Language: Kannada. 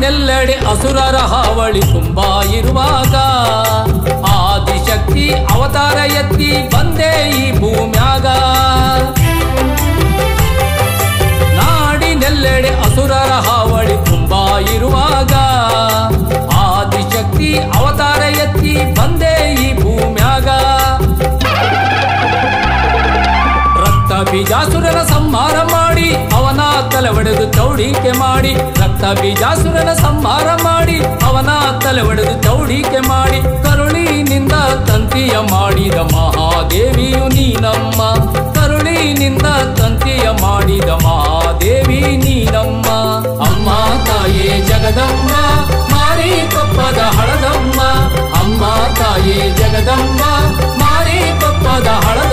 ನಾಡಿನೆಲ್ಲೆಡೆ ಅಸುರರ ಹಾವಳಿ ತುಂಬಾ ಇರುವಾಗ ಆದಿಶಕ್ತಿ ಅವತಾರ ಎತ್ತಿ ಬಂದೆ ಈ ಭೂಮ್ಯಾಗ ನಾಡಿನೆಲ್ಲೆಡೆ ಅಸುರರ ಹಾವಳಿ ತುಂಬಾ ಇರುವಾಗ ಆದಿಶಕ್ತಿ ಅವತಾರ ಎತ್ತಿ ಬಂದೆ ಈ ಭೂಮ್ಯಾಗ ರಕ್ತ ಬೀಜಾಸುರನ ಸಂಹಾರ ಮಾಡಿ ಅವನ ತಲೆ ಒಡೆದು ಚೌಡಿಕೆ ಮಾಡಿ ರಕ್ತ ಬೀಜಾಸುರನ ಸಂಹಾರ ಮಾಡಿ ಅವನ ತಲೆ ಒಡೆದು ಚೌಡಿಕೆ ಮಾಡಿ ಕರುಳಿನಿಂದ ತಂತಿಯ ಮಾಡಿದ ಮಹಾದೇವಿಯು ನೀನಮ್ಮ ಕರುಳಿನಿಂದ ತಂತಿಯ ಮಾಡಿದ ಮಹಾದೇವಿ ನೀನಮ್ಮ ಅಮ್ಮ ತಾಯೇ ಜಗದಮ್ಮ ಮಾರಿ ಕೊಪ್ಪದ ಹಳದಮ್ಮ ಅಮ್ಮ ತಾಯೇ ಜಗದಮ್ಮ ಮಾರಿ ಕೊಪ್ಪದ ಹಳದಮ್ಮ